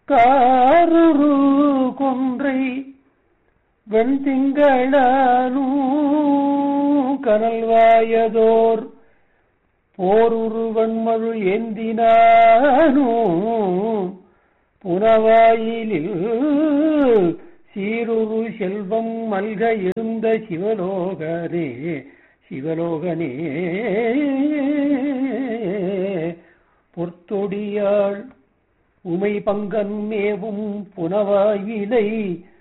காருரு கொன்றை வெண்திங்களூ கனல்வாயதோர் போருரு வன்மழு ஏந்தினானோ புனவாயிலில் சீருரு செல்வம் மல்க இருந்த சிவலோகனே சிவலோகனே பொற்தொடியாள் உமை பங்கன் மேவும் புனவாயிலை